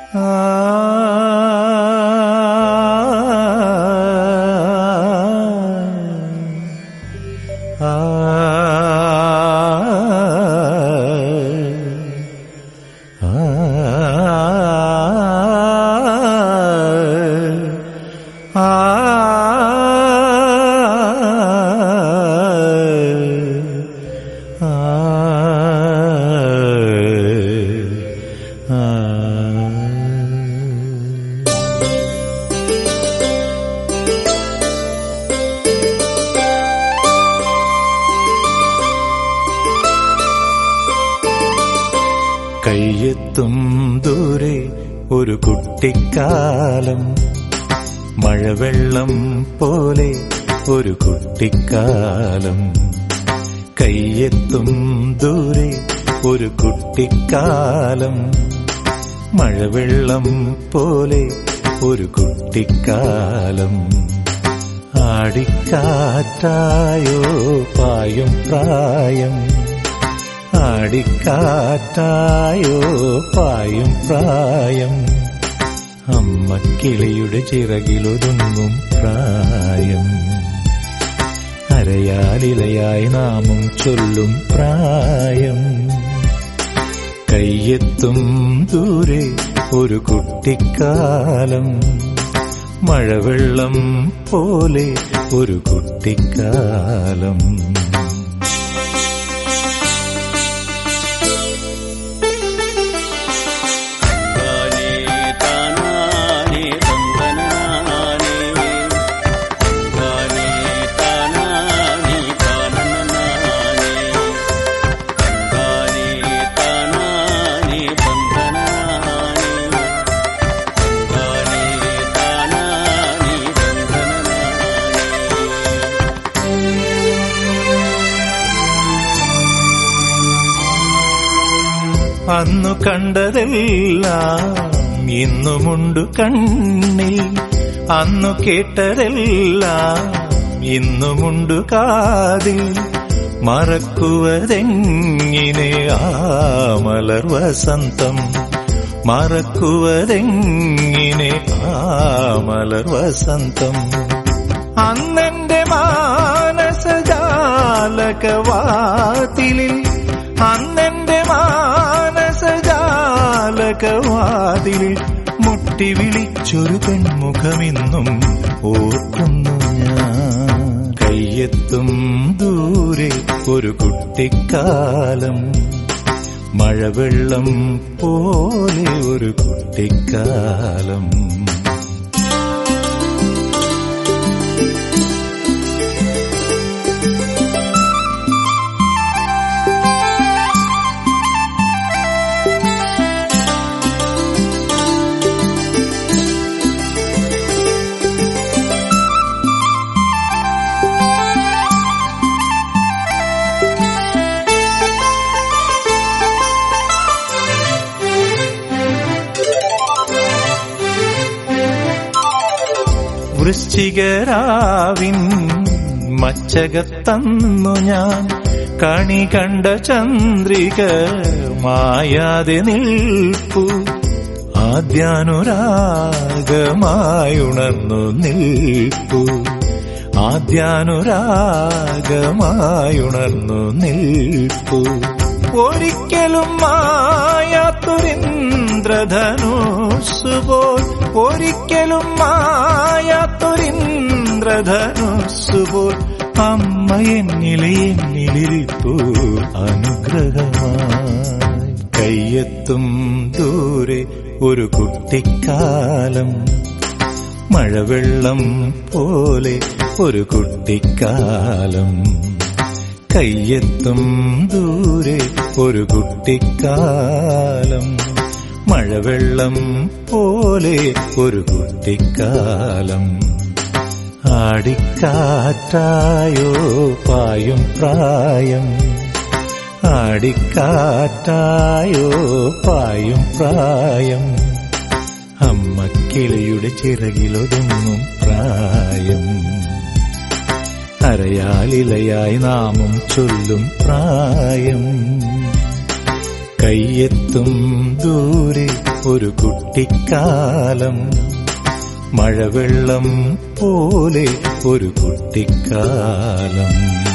കയ്യെത്തും ദൂരെ ഒരു കുട്ടിക്കാലം മഴവെള്ളം പോലെ ഒരു കുട്ടിക്കാലം കയ്യെത്തും ദൂരെ ഒരു കുട്ടിക്കാലം മഴവെള്ളം പോലെ ഒരു കുട്ടിക്കാലം ആടിക്കാറ്റായോ പായും പ്രായം ആടിക്കാറ്റായോ പായും പ്രായം അമ്മ കിളിയുടെ ചിറകിലൊതുങ്ങും പ്രായം അരയാലിലയായി നാമം ചൊല്ലും പ്രായം കയ്യെത്തും ദൂരെ ഒരു കുട്ടിക്കാലം മഴവെള്ളം പോലെ ഒരു കുട്ടിക്കാലം താനേ താനാനേ തന്തനാനേ താനേ താനാനേ താനനാനേ താനേ താനാനേ തന്തനാനേ താനേ താനാനേ തന്തനാനേ അന്നു കണ്ടതെല്ലാം ഇന്നുമുണ്ടു കണ്ണിൽ അന്നു കേട്ടതെല്ലാം ഇന്നുമുണ്ടു കാതിൽ മറക്കുവതെങ്ങിനെ ആ മലർ വസന്തം മറക്കുവതെങ്ങിനെ ആ മലർ വസന്തം അന്നെന്റെ മാനസജാലകവാതിലിൽ അന്നെന്റെ മാനസജാലകവാതിലിൽ മുട്ടി വിളിച്ചൊരു പെൺമുഖമിന്നും ഓർക്കുന്നു ഞാൻ കയ്യെത്തും ദൂരെ ഒരു കുട്ടിക്കാലം മഴവെള്ളം പോലെ ഒരു കുട്ടിക്കാലം വൃശ്ചികരാവിൻ മച്ചകത്തന്നു ഞാൻ കണി കണ്ട ചന്ദ്രിക മായാതെ നിൽപ്പു ആദ്യാനുരാഗമായുണർന്നു നിൽപ്പു ആദ്യാനുരാഗമായുണർന്നു നിൽപ്പു ഒരിക്കലും മായാത്തൊരിന്ദ്രധനുസുപോൽ ഒരിക്കലും മായാത്തൊരിന്ദ്രധനുസുപോൽ അമ്മ എന്നിലെ എന്നിലിരിപ്പു അനുഗ്രഹമായി കയ്യെത്തും ദൂരെ ഒരു കുട്ടിക്കാലം മഴവെള്ളം പോലെ ഒരു കുട്ടിക്കാലം കയ്യെത്തും ദൂരെ ഒരു കുട്ടിക്കാലം മഴവെള്ളം പോലെ ഒരു കുട്ടിക്കാലം ആടിക്കാറ്റായോ പായും പ്രായം ആടിക്കാറ്റായോ പായും പ്രായം അമ്മ കിളിയുടെ ചിറകിലൊതുങ്ങും പ്രായം അരയാലിലയായി നാമം ചൊല്ലും പ്രായം കയ്യെത്തും ദൂരെ ഒരു കുട്ടിക്കാലം മഴവെള്ളം പോലെ ഒരു കുട്ടിക്കാലം